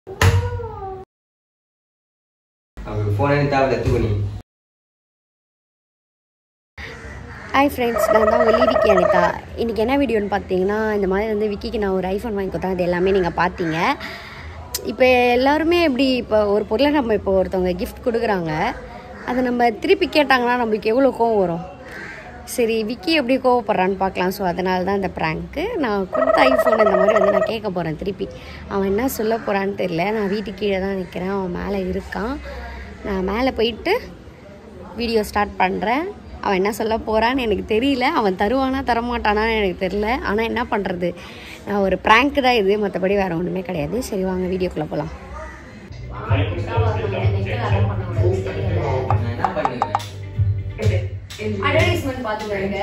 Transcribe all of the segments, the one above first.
அவருக்கு ஃபோனே தேவையில்ல தூக்கு நீ ஹாய் ஃப்ரெண்ட்ஸ் நான் தான் உங்கள் விக்கி அனிதா இன்றைக்கி என்ன வீடியோன்னு பார்த்தீங்கன்னா இந்த மாதிரி வந்து விக்கிக்கு நான் ஒரு ஐஃபோன் வாங்கி கொடுத்தேன் அது எல்லாமே நீங்கள் பார்த்தீங்க இப்போ எல்லாருமே எப்படி இப்போ ஒரு பொருளை நம்ம இப்போ ஒருத்தவங்க கிஃப்ட் கொடுக்குறாங்க அதை நம்ம திருப்பி கேட்டாங்கன்னா நம்மளுக்கு எவ்வளோ கோவம் வரும் சரி விக்கி எப்படி கோவப்படுறான்னு பார்க்கலாம் ஸோ அதனால தான் இந்த ப்ராங்க்கு நான் கொடுத்த ஐஃபோன் இந்த மாதிரி வந்து நான் கேட்க போகிறேன் திருப்பி அவன் என்ன சொல்ல போகிறான்னு தெரியல நான் வீட்டுக்கு கீழே தான் நிற்கிறேன் அவன் மேலே இருக்கான் நான் மேலே போயிட்டு வீடியோ ஸ்டார்ட் பண்ணுறேன் அவன் என்ன சொல்ல போகிறான்னு எனக்கு தெரியல அவன் தருவானா தரமாட்டானான்னு எனக்கு தெரியல ஆனால் என்ன பண்ணுறது நான் ஒரு ப்ராங்க் தான் இது மற்றபடி வேறு ஒன்றுமே கிடையாது சரி வாங்க வீடியோக்குள்ளே போகலாம் நான் என்ன பண்ணுவேன் அட்வர்டைஸ்மெண்ட் பார்த்துக்கோங்க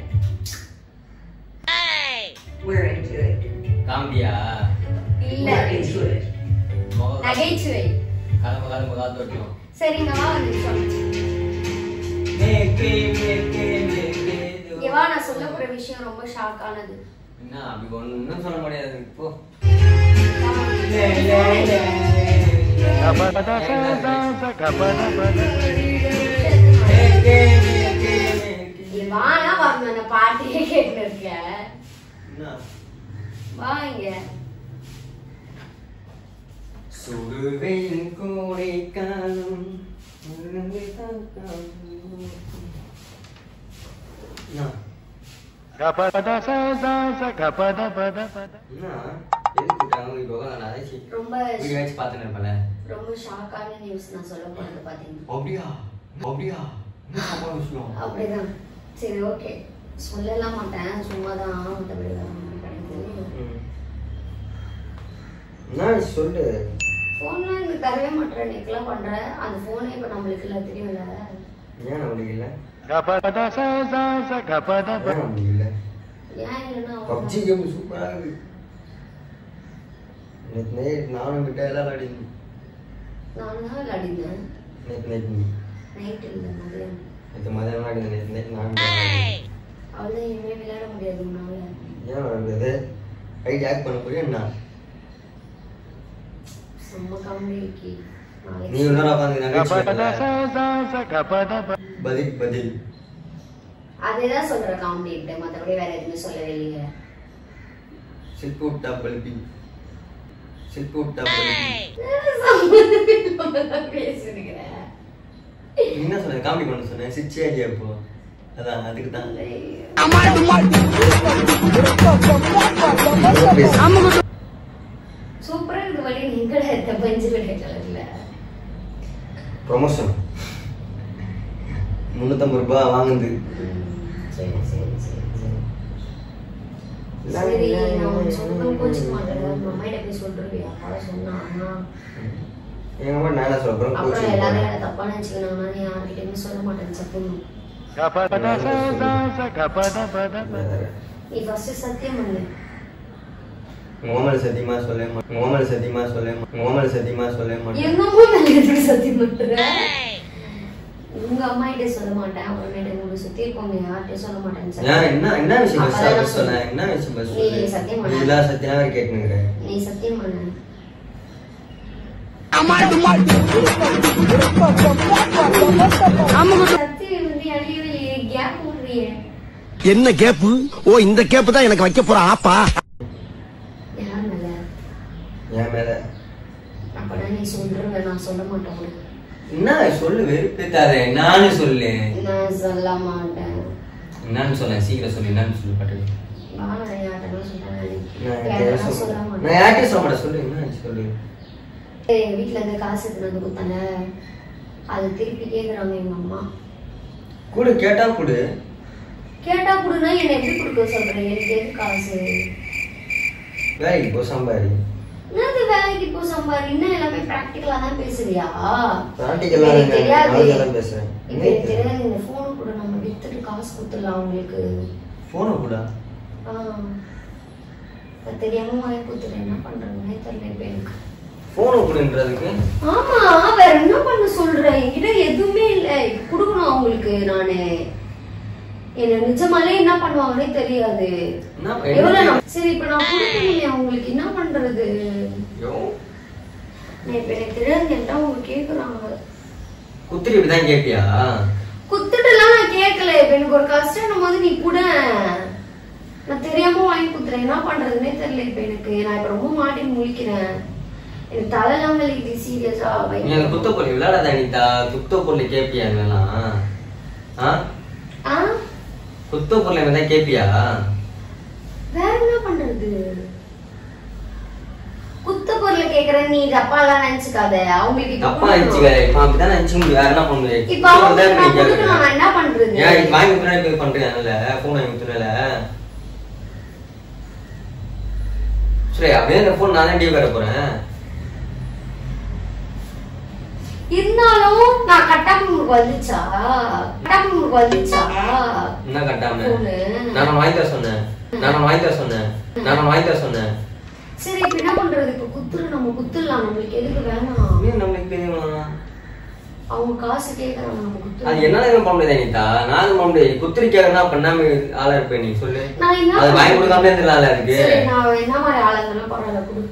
We're into it. காமெடியா இல்லை We're into it. நகைச்சுவை கலம்பு கலம்பு காத்தோட்டம் சரிங்க வா ஒரு நிமிஷம் மேக்கே மேக்கே மேக்கே இங்க வா நான் சொல்ல போகிற விஷயம் ரொம்ப ஷாக் ஆனது என்ன அப்படி ஒன்றும் சொல்ல முடியாது இப்போ மேக்கே மேக்கே மேக்கே நீ வானா வரணும் அந்த பாட்டியே கேட்டு இருக்க என்ன வா இங்க சுடுவேன் கோடை காலம் உறங்கி தாக்கம். என்ன? என்ன? எதுக்கு கூப்பிட்டாங்க? இப்போ நான் அதைச்சி ரொம்ப வீடியோ வச்சு பார்த்துன்னு இருப்பேன்ல. ரொம்ப ஷாக்கான நியூஸ் நான் சொல்ல போறது பாத்தீங்கன்னா அப்படியா அப்படியா என்ன சம்பவ விஷயம் அப்படிதான் சரி ஓகே சொல்லலாம் மாட்டேன் சும்மா தான் மற்றபடி கிடையாது ம். என்ன சொல்லு ஃபோன்லாம் எனக்கு தரவே மாட்டேன் நெக்லாம் பண்றேன் அந்த ஃபோனே இப்போ நம்மளுக்கு இல்லை தெரியும்ல ஏன் நம்மளுக்கு இல்லை ஏன் நம்மளுக்கு இல்லை ஏன் இல்லைன்னா பப்ஜி கேம் சூப்பராக இருக்கு நேற்று நைட் நானும் கிட்ட எல்லாம் விளையாடினேன் நானும் தான் விளையாடினேன் நேற்று நைட் நைட் இல்லை மதியம் நேற்று மதியம் விளையாடினேன் நேற்று நைட் நானும் விளையாடினேன். அவ்வளோதான் இனிமேல் விளையாட முடியாது உன்னால ஏன் விளையாடுறது ஐடி ஆக்ட் பண்ண போறியா என்ன செம்ம காமெடிக்கு நீ நாளைக்கு ஒரு நாள் உட்காந்து பதில் பதில் அதே தான் சொல்கிற காமெடிட்டு மற்றபடி வேற எதுவுமே சொல்லவே இல்லையே சில்பு டபுள் பி சில்பு டபுள் பி பேசிருக்கிறேன் என்ன சொன்ன காமெடி பண்ண சொன்னேன் சிரிச்சே இல்லையா இப்போ அதான் அதுக்கு தான் சூப்பரா இருக்கு வழி நீங்கள எடுத்த பஞ்சு விட கலர்ல ப்ரொமோஷன் முந்நூற்றம்பது ரூபாய் வாங்குது சரி சரி சரி சரி சரி நான் உனக்கு சொன்னா கோச்சிக்க மாட்டேன் அம்மாயிட்ட போய் சொல்றியா அவ சொன்னா ஆனா எங்க அம்மா நான் என்ன சொல்ல போறேன் அப்புறம் கோச்சிங் எல்லாரும் என்ன தப்பா நினைச்சுக்கணும் நீ யார்கிட்டயுமே சொல்ல மாட்டேன்னு சத்தியம் நீ ஃபர்ஸ்ட் சத்தியம் பண்ணு மோமல் சத்தியமா சொல்ல மாட்டேன் மோமல் சத்தியமா சொல்ல மாட்டேன் மோமல் சத்தியமா சொல்ல மாட்டேன் எங்க அம்மா மேல எதுக்கு சத்தியம் பண்ற உங்க அம்மா கிட்ட சொல்ல மாட்டேன் அப்புறமேட்டு உங்களை சுத்தி இருக்கவங்க யார்கிட்டயும் சொல்ல மாட்டேன்னு ஏன் சத்தியம் என்ன என்ன விஷயம் பஸ் அப்பதான் பஸ் சொன்ன என்ன விஷயம் பஸ் நீ சத்தியம் சொல்லு பண்ண. இதெல்லாம் சத்தியமா கேட்டுனுக்குறேன் நீ சத்தியம் பண்ணு சத்தியம் வந்து அழியவே கேப் விடுறியே என்ன கேப்பு ஓ இந்த கேப்பு தான் எனக்கு வைக்க போற ஆப்பா யார் மேல என் மேல அப்பனா நீ சொல்றவ நான் சொல்ல மாட்டேன் உனக்கு. என்ன சொல்லு வெறுப்பேத்தாத என்னன்னு சொல்லு நான் சொல்ல மாட்டேன் என்னன்னு சொல்ல சீக்கிரம் சொல்லு என்னன்னு சொல்லு பட்டு நானும் யார்கிட்டயும் சொல்றேன் நான் யார்கிட்டயும் யார்கிட்டயும் சொல்ல சொல்ல- மாட்டேன் நான் யார்கிட்டயும் சொல்ல மாட்டேன் சொல்லு என்ன சொல்லு எங்க வீட்டுல இருந்து காசு எடுத்துட்டு வந்து கொடுத்தாங்க அது திருப்பி கேக்குறாங்க எங்க அம்மா கூடு கேட்டா கூடு கேட்டா கொடுனா என்ன எப்படி கொடுக்க சொல்றேன் எனக்கு எதுக்கு காசு வேலைக்கு போ சம்பாரி என்னது வேலைக்கு போ சம்பாதி இன்னும் எல்லாமே பிராக்டிகலா தான் பேசுறியா Practical ஆ எனக்கு இல்ல, தெரியாது நாளைக்கு தான் பேசுறேன். இப்ப எனக்கு தெரியாது இந்த போனு கூட நம்ம வித்துட்டு காசு கொடுத்துடலாம் உங்களுக்கு போன கூடா ஆ. அது தெரியாம வாங்கி கொடுத்துட்டேன் என்ன பண்றதுன்னே தெரியல இப்ப எனக்கு போன கூடன்றதுக்கு ஆமா வேற என்ன பண்ண சொல்றேன் என்கிட்ட எதுவுமே இல்ல இப்ப குடுக்கணும் அவங்களுக்கு நானு என்ன நிஜமாலே என்ன பண்ணுவாங்கன்னே தெரியாது என்ன எவ்வளவு நான்- சரி இப்ப நான் கொடுக்கணுமே அவங்களுக்கு என்ன பண்றது ஐயோ. நான் இப்ப எனக்கு தெரியாது கேட்டா அவங்க கேக்குறாங்க குத்துரி இப்படிதான் கேட்பியா குத்துட்டுலாம் நான் கேட்கல இப்ப எனக்கு ஒரு கஷ்டம் போது நீ கூட நான் தெரியாம வாங்கி குத்துறேன் என்ன பண்றதுன்னே தெரியல இப்ப எனக்கு நான் இப்ப ரொம்ப மாட்டி முழிக்கிறேன் எனக்கு தலையெல்லாம் வலிக்குது சீரியஸா நீ அந்த குத்த பொருள் விளையாடாத அனிதா குத்த பொருள் கேட்பியா இதெல்லாம் ஆ ஆ குத்த பொருள் தான் கேட்பியா வேற என்ன பண்றது குத்த பொருளை கேக்குறேன் நீ தப்பா எல்லாம் நினைச்சுக்காத அவங்களுக்கு இப்ப தப்பா கொடுக்கணும். நினைச்சுக்க இப்ப அப்படிதான் நினைச்சு முடியும் வேற என்ன பண்ணு இப்ப அவங்களுக்கு நான் கொடுக்கணும் நான் என்ன பண்றது ஏன் இது வாங்கி கொடுத்தா இப்ப பண்றேன் அதனால போன் வாங்கி கொடுத்தனால சரி அப்படியே இந்த போன் நான் தான் டீவ் வர போறேன் இருந்தாலும் நான் கட்டாம உங்களுக்கு வந்துச்சா கட்டாம உங்களுக்கு வந்துச்சா என்ன கட்டாம போனு. நான் வாங்கி தர சொன்னேன் நான் வாங்கி தர சொன்னேன் நான் வாங்கி தர சொன்னேன் சரி இப்ப என்ன பண்றது இப்ப குத்துரு நம்ம குத்துடலாம் நம்மளுக்கு எதுக்கு வேணாம் ஏன் நம்மளுக்கு தெரியுமா அவங்க காசு கேக்குறாங்க நம்ம அது குத்துரு என்னால எதுவும் பண்ண முடியாது அனிதா நான் எதுவும் பண்ண முடியாது குத்திரிக்காக பண்ணாம ஆளா இருப்பேன் நீ சொல்லு நான் என்ன அது வாங்கி பண்றது? கொடுக்காம இருந்த ஆளா இருக்கு சரி நான் என்ன மாதிரி ஆளுங்கெல்லாம் பரவாயில்ல கொடு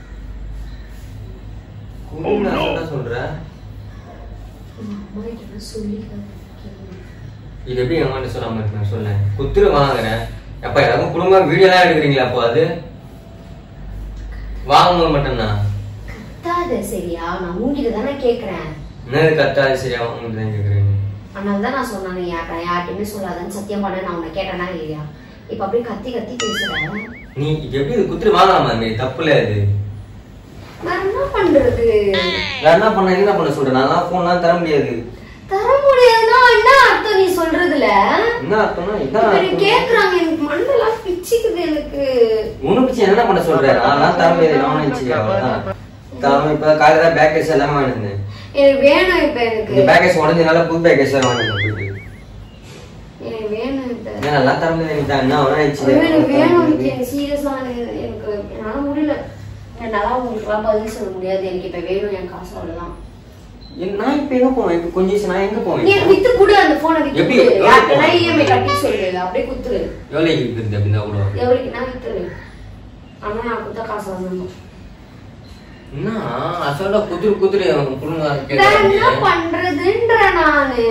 குடும்பம் நான் சொல்ல சொல்றேன் அம்மா கிட்ட நான் சொல்லிக்கிறேன் இது எப்படி என் அம்மாட்ட சொல்லாம இருக்கேன் சொல்ல குத்துரு வாங்குறேன் அப்ப எல்லாரும் குடும்பம் வீடியோ எல்லாம் எடுக்கிறீங்களா அப்போ அது வாங்கும்போது மட்டும்தான் கத்தாத சரியா நான் உங்ககிட்ட தானே கேக்குறேன் என்னது கத்தாது சரியா வாங்க தான் கேக்குறீங்க அதனால தான் நான் சொன்னேன் யார்கிட்ட யார்கிட்டயுமே சொல்லாதன்னு சத்தியம் பண்ண நான் உன்னை கேட்டேனா இல்லையா இப்ப அப்படியே கத்தி கத்தி பேசுறேன் நீ இது எப்படி இது குத்துரு வாங்கலாமா நீ தப்புல அது நான் என்ன பண்றது நான் என்ன பண்ண என்ன பண்ண சொல்றேன் நான் போன்லாம் தர முடியாது தர முடியாதுன்னா என்ன அர்த்தம் நீ சொல்றதுல என்ன அர்த்தம்னா இப்ப இதான் எனக்கு அர்த்தம். கேக்குறாங்க எனக்கு மண்டெல்லாம் பிச்சுக்குது எனக்கு உனக்கு பிச்சை என்ன பண்ண சொல்றேன் நான் தர முடியாது நான் நினைச்சு அவ்வளவுதான் தரம் இப்ப காலையில தான் பேக்கேஜ் எல்லாம் வாங்கினேன் எனக்கு வேணும் இப்ப எனக்கு இந்த பேக்கேஜ் உடஞ்சனால புது பேக்கேஜ் எல்லாம் வாங்கினேன் எனக்கு வேணும் இப்ப ஏன் நல்லா தர முடியாது நீ தான் என்ன வேணா ஐயோ, எனக்கு வேணும் நினைச்சு எனக்கு சீரியஸா எனக்கு என்னால முடியல என்னால உங்களுக்குலாம் பதில் சொல்ல முடியாது எனக்கு இப்ப வேணும் என் காசு அவ்வளவுதான் நான் இப்ப எங்க போவேன் இப்ப கொஞ்சம் நான் எங்க நீ போவேன் எனக்கு வித்து கொடு அந்த போனை வித்து எப்படி? கொடு எவ்வளவு யார்கிட்டனா போன்? இஎம்ஐ கட்டி சொல்லு அப்படியே குத்துரு எவ்வளவு இருக்குது அப்படின்னா கூட எவ்வளவுக்கு நான் வித்துரு ஆனா நான் கொடுத்த காசு வாங்கணும் என்ன அசோட குதிரை குதிரை குடும்பம் வேற என்ன கேட்கறாங்க பண்றதுன்ற நானு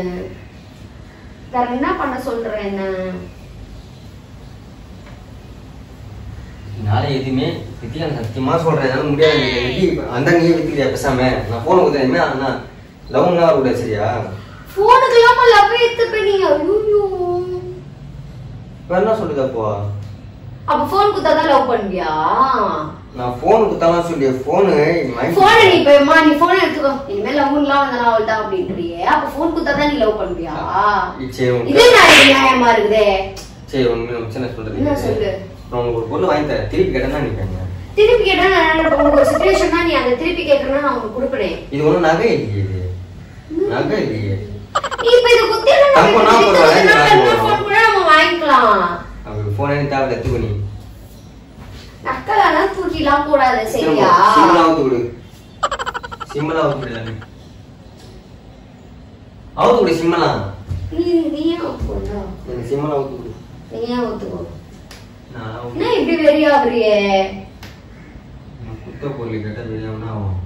வேற என்ன பண்ண சொல்றேன் என்ன என்னால எதுவுமே வித்தியா சத்தியமா சொல்றேன் என்னால முடியாது நீ எப்படி அந்த நீ வித்துக்கிறியா பேசாம நான் போன கொடுத்தேன் அண்ணா லவ்னா கூட சரியா போனுக்கு இல்லாம லவ் எடுத்து நீங்க ஐயோ வேற என்ன சொல்லுது அப்போ அப்ப போன் குத்தாதான் லவ் பண்ணுவியா நான் போன் குத்தாலாம் சொல்லி போனு வாங்கி போன நீ இப்ப அம்மா நீ போன் எடுத்துக்கோ இனிமே லவ்லாம் வந்தா அவள் தான் அப்படின்றியே அப்ப போன் குத்தாதான் நீ லவ் பண்ணுவியா சரி உனக்கு- இதே நான் நியாயமா இருக்குதே சரி ஒண்ணு பிரச்சனை சொல்றது என்ன சொல்லு? நான் உனக்கு ஒரு பொருள் வாங்கி தரேன் திருப்பி கேட்டா நினைப்பாங்க திருப்பி கேட்டா நான் என்ன பண்ணுவேன்? உனக்கு ஒரு சுச்சுவேஷன்னா நீ அதை திருப்பி கேட்கறேன்னா நான் உனக்கு கொடுப்பேன் இது ஒண்ணும் நகை இல்லையே இது நகை இல்லையே நீ இப்ப இது குத்தி தங்கம் நான் போடுவேன், நான் போடுவேன். போன் கூட நம்ம வாங்கிக்கலாம் அவருக்கு போனே தேவை எடுத்துக்கோ நீ நக்கலெல்லாம் தூக்கிலாம் போடாத சரியா சிம்லா அவுத்து கொடு சிம்லா அவுத்து கொடு அவுத்து கொடு சிம்மலா நீ நீயே ஒத்துக்கோண்டா எனக்கு சிம்மலா அவுத்து கொடு நீயே ஒத்துக்கோ நான் அவுத்து- என்ன இப்படி வெறியாகுறியே நான் குத்த பொருள் கேட்டா தெரியாமனா ஆகும்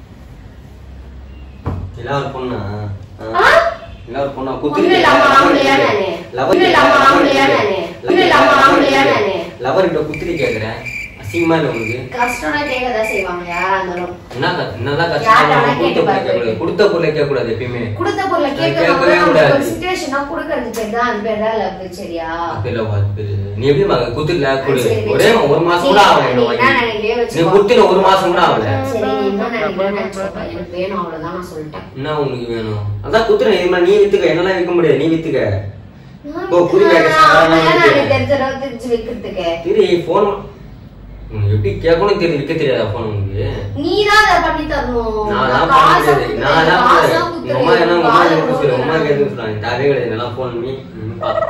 எல்லாம் ஒரு பொண்ணா ஆ? எல்லாம் ஒரு பொண்ணா ஒண்ணும் இல்லாம ஆம்பளையா நானு? ஒண்ணும் இல்லாம ஆம்பளையா நானு? ஒண்ணும் இல்லாம ஆம்பளையா நானு? லவர் கிட்ட குத்திரி கேக்குறேன் அசிங்கமா இல்லை உங்களுக்கு கஷ்டம்னா கேட்கதான் செய்வாங்க யாரா இருந்தாலும் என்ன க- என்னதான் யார்ட்ட வேணா கஷ்டம் கேட்டு கொடுத்த பொருளை பாரு. கேட்கக்கூடாது கொடுத்த பொருளை கேட்கக்கூடாது எப்பயுமே கொடுத்த பொருளை அது கேட்கவே கேட்கறவங்க கூடாது. ஒரு சுச்சுவேஷனா கொடுக்கறது பேர் தான் அது பேர் தான் லவ் சரியா அப்படி அது பேரு. நீ எப்படி மக குத்துல கொடு சரி, ஒரே ஒரு மாசம் கூட ஆகல நீ இன்னும் என்ன வாங்கி. நினைக்கிறியோ நீ வச்சுக்கோ. குத்துல ஒரு மாசம் கூட ஆகல சரி நீ என்ன நினைக்கிறேன்னு நினைச்சுக்கோ. எனக்கு வேணும் அவ்வளவுதான் நான் சொல்லிட்டேன் என்ன உனக்கு வேணும் அதான் குத்துறேன் இது மாதிரி நீ வித்துக்க என்னெல்லாம் விற்க முடியாது நீ வித்துக்க நான் ஓ, புரி package நான் நான் அவன் நான் நான் விக்கிறேன். தெரிஞ்ச அளவு தெரிஞ்சு வைக்கிறதுக்கு சரி போன் உனக்கு எப்படி கேட்கணும் தெரியும் விற்க தெரியாதா போன் உனக்கு நீ தான் அதை பண்ணி தரணும் நான் நான் தான் பண்ண காசை முடியாது நான் தான் காசை பண்ணேன். உங்க அம்மா என்ன உங்க அம்மா காசை கேட்க சொல்லு உங்க அம்மா கொடுத்து கேட்க சொல்லுவாங்க தேவையே கிடையாது நல்லா போன் பண்ணி ம், பா.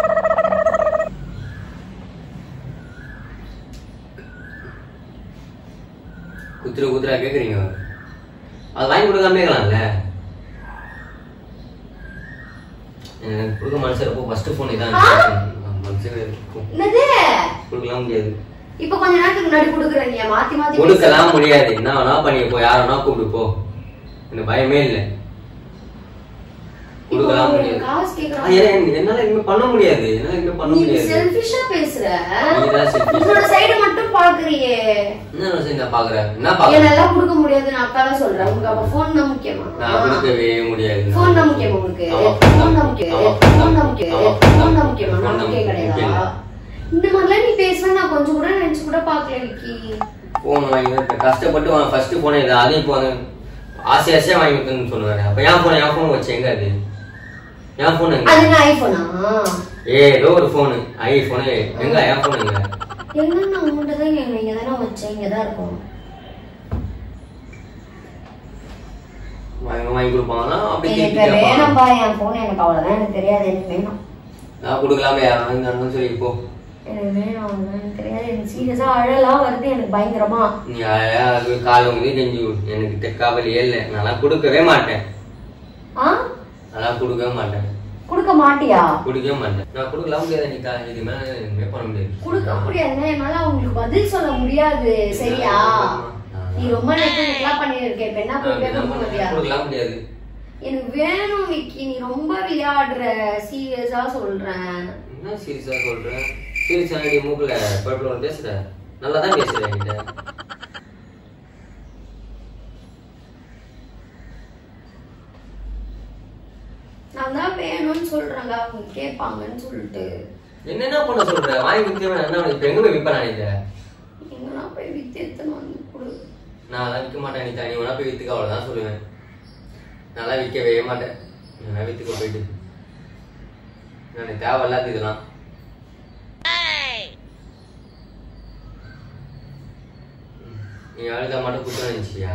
குத்துற குத்துறா கேக்குறீங்க அது வாங்கி கொடுக்காம இருக்கலாம்ல எனக்கு கொடுக்க மனசு இருப்போ ஃபர்ஸ்ட் போன் இதான் ஆ? மனசு இருக்கும் என்னது கொடுக்கலாம் முடியாது இப்ப கொஞ்ச நேரத்துக்கு முன்னாடி குடுக்குறேன் நீ மாத்தி மாத்தி கொடுக்கலாம் முடியாது என்ன வேணா பண்ணி போ யார வேணா கூப்பிட்டு போ எனக்கு பயமே இல்லை இப்போ கொடுக்கலாம் ஒரு முடியாது காசு ஆ, கேக்குறாங்க என்னால என்னால எதுவுமே பண்ண முடியாது என்னால எதுவுமே பண்ண நீ முடியாது செல்ஃபிஷா பேசுற நீதான் selfish. உன்னோட சைடு மட்டும் பாக்குறியே என்ன சரி நான் பாக்குறேன் என்ன பாக்குறேன் என்னெல்லாம் கொடுக்க முடியாது நான் அக்கால சொல்றேன் உனக்கு அப்ப போன் தான் முக்கியமா நான் கொடுக்கவே முடியாது போன் தான் முக்கியமா உனக்கு ஆமா. போன் தான் முக்கியம் ஆமா. போன் தான் முக்கியம் ஆமா. போன் தான் முக்கியமா phone நான் தான் முக்கியம் கிடையாதா முக்கியம். இந்த மாதிரிலாம் நீ பேசுவ நான் கொஞ்சம் கூட நினைச்சு கூட பாக்கல விக்கி போன் வாங்கி தான் கஷ்டப்பட்டு வாங்க ஃபர்ஸ்ட் போனே இது அதையும் இப்போ வந்து ஆசை ஆசையா வாங்கி கொடுத்துன்னு சொல்லுவாரு அப்ப என் போன் என் போன் வச்சு எங்க அது என் போன் எங்க அது என்ன ஐபோனா ஏதோ ஒரு போனு ஐபோனு எங்க என் போன் எங்க என்ன நான் உங்கள்கிட்ட தான் இங்க இங்க தானே வச்சேன் இங்க தான் இருக்கும் வாங்கி வாங்கி கொடுப்பாங்கன்னா அப்படி எனக்கு திருப்பி கேட்பாங்க வேணாம்பா என் போன் எனக்கு அவ்வளவுதான் எனக்கு தெரியாது எனக்கு வேணும் நான் கொடுக்கலாமே யாரும் வாங்கி சொல்லி போ எனக்கு வேணும் அவ்வளவுதான் எனக்கு தெரியாது எனக்கு சீரியஸா அழலாம் வருது எனக்கு பயங்கரமா நீ அழகா அது காலை வந்து கெஞ்சி விடு. எனக்கு தெக்காவலியே இல்லை நான் கொடுக்கவே மாட்டேன் ஆ நான் கொடுக்கவே மாட்டேன் கொடுக்க மாட்டியா கொடுக்கவே மாட்டேன் நான் கொடுக்கலாம் முடியாது நீ இது மேல எதுவுமே பண்ண முடியாது கொடுக்க முடியாதுன்னா என்னால அவங்களுக்கு பதில் சொல்ல முடியாது சரியா நீ ரொம்ப நெட்லாம் பண்ணிருக்க இப்ப என்ன நான் போய் என்ன கொடுக்க பண்ண- முடியாது கொடுக்கலாம் முடியாது எனக்கு வேணும் விக்கி நீ ரொம்ப விளையாடுற சீரியஸா சொல்றேன் என்ன சீரியஸா சொல்றேன் சீரியஸா நீ மூக்குல பழுப்பு பேசுற நல்லா தான் பேசுற என்கிட்ட நான் தான் வேணும்னு சொல்றேன்ல அவங்க கேட்பாங்கன்னு சொல்லிட்டு என்னென்ன பண்ண சொல்ற வாங்கி கொடுத்தவன் என்ன இப்ப எங்க போய் விற்ப நான் இதை எங்கன்னா போய் வித்து எடுத்துன்னு வந்து கொடு நான் அதெல்லாம் விற்க மாட்டேன் நீ தனி வேணா போய் வித்துக்க அவ்வளவுதான் சொல்லுவேன் நான்லாம் விற்கவே மாட்டேன் நான் வித்துக்க போயிட்டு எனக்கு தேவையில்லாத இதெல்லாம் ம். நீ அழுதா மட்டும் புத்திரம் நினைச்சிட்டியா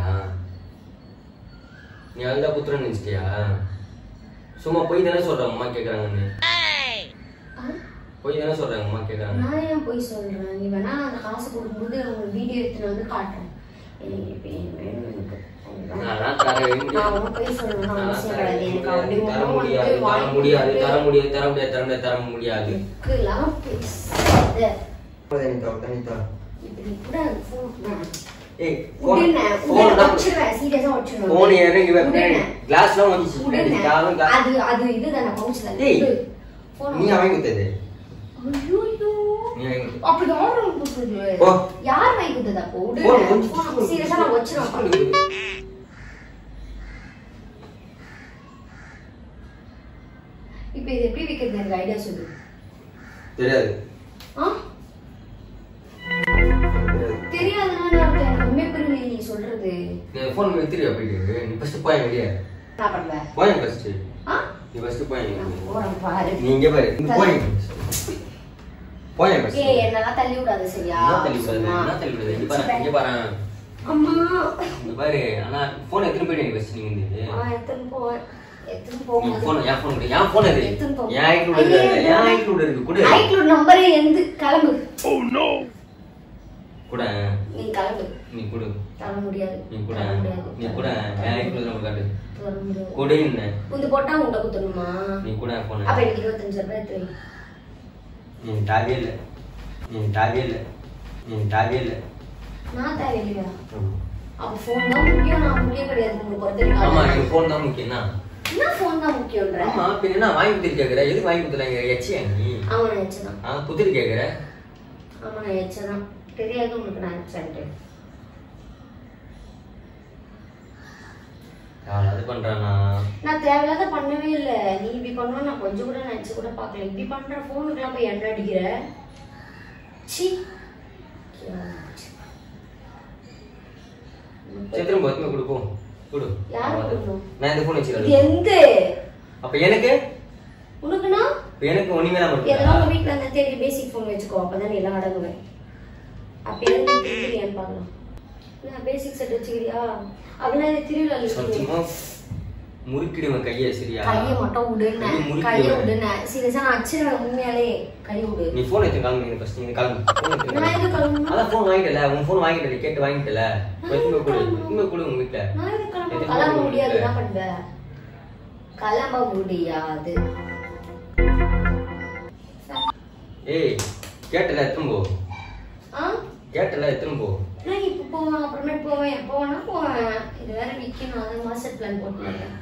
நீ அழுதா புத்திரம் நினைச்சிட்டியா சும்மா போய் தானே சொல்ற அம்மா கேக்குறாங்கன்னு ஆ? போய் தானே சொல்றாங்க அம்மா கேக்குறாங்க நான் ஏன் போய் சொல்றேன் நீ வேணா அந்த காசு கொடுக்கும்போது அவங்க வீடியோ எடுத்துட்டு வந்து காட்டுறேன் எனக்கு இப்ப எனக்கு வேணும் எனக்கு அவ்வளவுதான். நான் தரவே முடியாது நான் ஒன்றும் போய் சொல்லணும்னு நான் அவசியம் தர கிடையாது எனக்கு அப்படி முடியாது, தர ஒன்றும் முடியாது வந்து தர வாங்கி முடியாது தர கொடுத்து முடியாது தர முடியாது தர முடியாது தர முடியாது தர முடியாது இதுக்கெல்லாம் பேசாத. இப்படி கூட அந்த phone நான் ஏய் உடனே, உடனே வச்சிருவேன், serious ஆ வச்சிருவேன். போன் இறங்கி உடனே. கிளாஸ்லாம் வந்துச்சு உடனே. காலம் கா- அது அது இதுதானே pouchல இருக்கு. ஏய், கொடு. phone நீ வாங்கி கொடுத்தது ஐயோயோ. நீ வாங்கி கொடுத்த அப்படி யார் வாங்கி கொடுத்தது? போ. யார் வாங்கி கொடுத்தது அப்போ? உடனே. போன் கொஞ்சம் phone serious ஆ நான் வச்சிருவேன். இப்ப இது எப்படி வைக்கிறது எனக்கு ஐடியா சொல்லு தெரியாது ஆ? தெரியாதுன்னா நான் எனக்கு உண்மை புரியல நீ சொல்றது நீ ஃபோன் வித்துறியா போயிட்டு நீ ஃபர்ஸ்ட் போய் வெளியே என்ன பண்ணுவேன் போய் ஃபர்ஸ்ட் ஆ? நீ ஃபர்ஸ்ட் போய் நான் போறேன் பாரு நீ இங்க பாரு இங்க போய் போய் ஃபர்ஸ்ட் ஏய் என்னெல்லாம் தள்ளி விடாத சரியா என்ன தள்ளி விடுறது என்ன தள்ளி விடுறது இங்க பாரு இங்க பாரு அம்மா இங்க பாரு ஆனா ஃபோன் எடுத்துட்டு போயிட்டு ஃபர்ஸ்ட் நீ வந்து ஆ, எடுத்துன்னு போவேன் எடுத்துன்னு நீ போகும்போது ஃபோன் என் ஃபோன் கொடு என் ஃபோன் அது எடுத்துன்னு போ. என் ஐக்ளூட் இருக்கு என் ஐக்ளூட் இருக்கு கொடு ஐக்ளூட் நம்பரே எந்த கிளம்பு கூட நீ கிளம்பு நீ கொடு தர முடியாது நீ கூட தர முடியாது நீ கூட என் ஐக்ளூட் நம்ம காட்டு தர முடியாது கொடு என்ன உந்து போட்டா உன்கிட்ட குத்தணுமா நீ கூட ஃபோன் அப்ப எனக்கு இருபத்தஞ்சு ரூபாய் எடுத்து வை. நீ தாவே இல்லை நீ தாவே இல்லை நீ தாவே இல்லை நான் தேவையில்லையா அப்ப போன் தான் முக்கியம் நான் முக்கியம் கிடையாது உங்களுக்கு பொறுத்த ஆமா வரைக்கும் எனக்கு ஃபோன் தான் முக்கியம்னா என்ன போன் தான் முக்கியம்ன்ற ஆமா பின்ன என்ன வாங்கி கொடுத்துட்டு கேக்குற எதுக்கு வாங்கி கொடுத்துலாங்க எச்சியா நீ அவனை எச்சதான் ஆ குத்துட்டு கேக்குற அவனை எச்சதான் தெரியாது உனக்கு நான் எச்சன்ட்டு அது பண்றானா நான் தேவையில்லாத பண்ணவே இல்லை நீ இப்படி பண்ணுவ நான் கொஞ்சம் கூட நினைச்சு கூட பார்க்கல இப்படி பண்ற போனுக்குலாம் போய் எண்ணெய் அடிக்கிற சி சரி திரும்ப எத்தனை கொடுப்போம் கொடு யாருக்கு கொடுக்கணும்? நான் இந்த ஃபோன் இது வச்சுக்கிறேன் எந்த அப்ப எனக்கு உனக்குன்னா இப்ப எனக்கு ஒண்ணுமே தான் எதனா உங்க பண்ணுறா வீட்ல இருந்தா தேடி பேசிக் ஃபோன் வச்சுக்கோ அப்பதான் நீ எல்லாம் அடங்குவேன் அப்பயே நீ திரும்பியான்னு பார்க்கலாம் நான் பேசிக் செட் வச்சுக்கிறியா அப்படின்னா இந்த திருவிழா சத்தியமா முறுக்கிடுவேன் கையை சரியா கையை மட்டும் விடுன கையை முறுக்கி கையை விடுவேன். விடுன சீரியஸா நான் அச்சிருவேன் உண்மையாலே கையை விடு நீ ஃபோன் எடுத்து கிளம்பு ஃபர்ஸ்ட் நீ கிளம்பு ஃபோன் எடுத்து நான் எதுக்கு கிளம்பணும்? அதான் ஃபோன் வாங்கிட்டல உன் ஃபோன் வாங்கிட்டல கேட்டு வாங்கிட்டல எத்தனை கொடு எத்தனை கொடு உங்க வீட்டுல நான் எதுக்கு கிளம்பணும்? எதுக்கு கிளம்ப போகணும் முடியாது வீட்ல? என்ன பண்ணுவ கிளம்ப முடியாது ஏய் கேட்டல எத்தனை போ ஆ கேட்டல எத்தனை போ நான் இப்போ போவேன் அப்புறமேட்டு போவேன் எப்போ வேணா போவேன் இது வேற விற்கணும் அதை மாஸ்டர் பிளான் போட்டு இருக்கேன்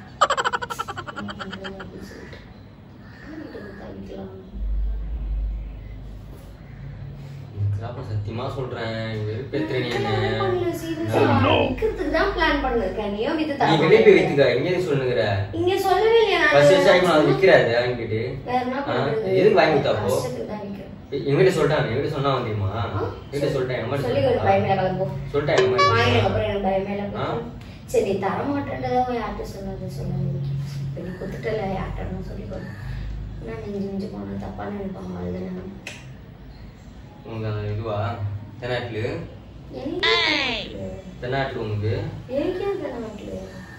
அப்புறம் சத்தியமா சொல்றேன் வெறுப்பேத்துற நீ என்ன விற்கிறதுக்கு தான் பிளான் பண்ணிருக்கேன் நீயும் வித்து நீ தர வெளியே போய் மாட்டேங்கிற. வித்துக்க எங்கேயும் சொல்லுங்கிற இங்க சொல்லவே இல்லையா நான் பஸ் வச்சு அது விற்கிறாது வாங்கிட்டு வேற என்ன ஆ, பண்றது? எதுக்கு வாங்கி கொடுத்தா அப்போ? கஷ்டத்துக்கு தான் விக்கிறேன். எங்கிட்ட சொல்லிட்டான் எங்கிட்ட சொன்னா வந்துருமா எங்கிட்ட சொல்லிட்டேன் என் அம்மாட்ட சொல்லி ஒரு பயமே சொல்லிட்டேன். கிளம்பும் சொல்லிட்டேன் என் அம்மாட்ட. வாங்கினதுக்கு அப்புறம் எனக்கு பயமே இல்லை ஆ? சரி நீ தர மாட்டேன்றதை யார்கிட்ட சொல்லாத சொல்லாத இப்போ நீ கொடுத்துட்டல யார்கிட்ட சொல்லி கொடு நான் நெஞ்சு நெஞ்சு போன தப்பா நினைப்பாங்க அதுதானே உனக்கு அந்த இதுவா தென்னாட்டுல எனக்கு தென்னாட்டுல உனக்கு எனக்கே தர மாட்டல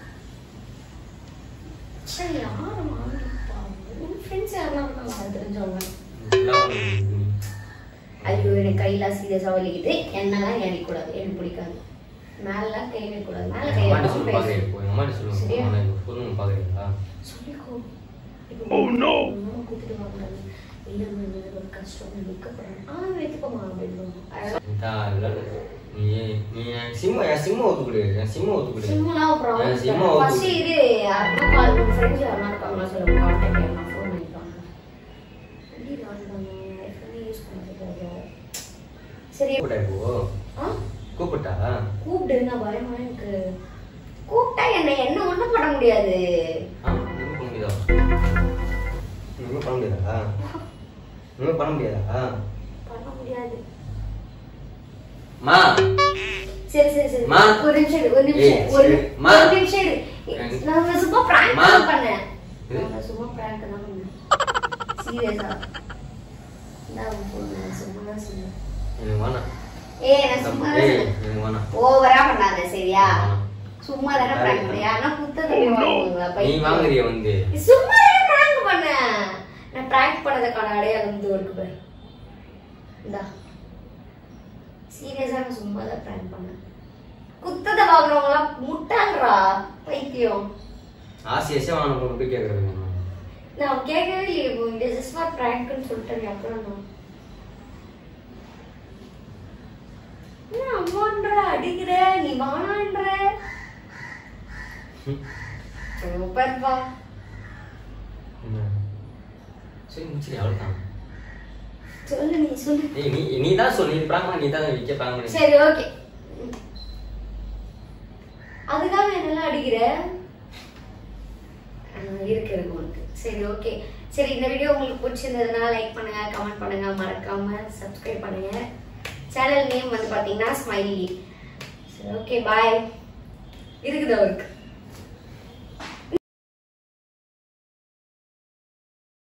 சரி யாரும் வாங்கிப்பாங்க உன் ஃப்ரெண்ட்ஸ் யாரெல்லாம் இருக்காங்க தெரிஞ்சவங்க இதெல்லாம் உனக்கு ஐயோ எனக்கு கையெல்லாம் சீரியஸாக வலிக்குது என்னெல்லாம் எரிக்கூடாது எனக்கு பிடிக்காது மேலாம் கை வைக்கக்கூடாது மேலே கை எங்க அம்மாட்ட வைக்காம சொல்லு பேசு. பாக்குறேன் இப்போ எங்க அம்மாட்ட சொல்லுங்க சரியா? அம்மா, நான் பொண்ணு பாக்குறீங்களா சொல்லிக்கோ இப்போ அம்மா கூப்பிட்டு வாங்குறாங்க இல்லை மேம் எனக்கு ஒரு கஷ்டம் நான் வைக்கப்படுறேன் ஆ வைத்துக்கோமா அப்படின்னு இதா, இதெல்லாம் நீ நீ என் சிம்ம என் சிம்ம ஒத்துக்குடு என் சிம்ம ஒத்துக்குடு சிம்முலாம் அப்புறம் என் சிம்ம ஃபர்ஸ்ட் ஒத்துக்குடு இது யாருன்னா கால் பண்ணி ஃப்ரெண்ட்ஸ் யாருன்னா இருக்காங்களா சொல்லுங்க கான்டாக்ட் யாருன்னா ஃபோன் பண்ணிப்பாங்க எப்படி நான் பண்ணுவேன் ஐஃபோனே யூஸ் பண்ணுறது சரி கூப்பிட்டா இப்போ ஆ கூப்பிட்டா கூப்பிடுங்க பயமா எனக்கு கூப்பிட்டா என்ன என்ன ஒண்ணும் பண்ண முடியாது ஆ என்ன பண்ண முடியாதா என்ன பண்ண முடியாதா என்ன பண்ண முடியாதா பண்ண முடியாது மா சரி சரி சரி மா. ஒரு நிமிஷம் இரு, ஒரு நிமிஷம் ஏய், இரு, ஒரு சரி. மா. ஒரு நிமிஷம் இரு. நான் உன்னை சும்மா prank மா. தான் பண்ணேன் இது? நான் உன்னை சும்மா prank தான் பண்ணேன் சீரியஸா நான் phone நான் சும்மா தான் சொன்னேன் எனக்கு வேணாம் ஏய் நான் சும்மா தான் ஏய் சொன்னேன் எனக்கு வேணாம் ஓவரா பண்ணாத சரியா வேணாம். சும்மா தானே prank பண்ணேன் யாருன்னா குத்ததை வாங்குவாங்களா நீ பைத்தியம். வாங்குறிய வந்து சும்மா தானே prank பண்ணேன் நான் prank பண்ணதுக்கான அடையாளம் வந்து இருக்கு பாரு இந்தா சீரியஸா நான் சும்மா தான் prank பண்ணேன் குத்ததை வாங்குறவங்களாம் முட்டாள்றா பைத்தியம் ஆசை ஆசையா வாங்க கொண்டு போய் கேட்கறது நான் கேட்கவே இல்லையே இப்போ இந்த ஜஸ்ட் ஃபார் ப்ராங்க்னு சொல்லிட்டேன் அப்புறம் நான் என்ன அம்மான்ற அடிக்கிற நீ வானான்ற சூப்பர்ப்பா என்ன சரி முடிச்சிரு அவ்வளவுதான் சொல்லு நீ சொல்லு ஏய் நீ நீ தான் சொல்லி இது பிராங்க் நீ தான் விக்க பிராங்க் பண்ணி சரி ஓகே அதுக்காக என்னெல்லாம் அடிக்கிற ஆஹ் இருக்கு இருக்கு உனக்கு சரி ஓகே சரி இந்த வீடியோ உங்களுக்கு பிடிச்சிருந்ததுன்னா லைக் பண்ணுங்க கமெண்ட் பண்ணுங்க மறக்காம சப்ஸ்கிரைப் பண்ணுங்க சேனல் நேம் வந்து பாத்தீங்கன்னா ஸ்மைலி சரி ஓகே பாய் இருக்குது அவருக்கு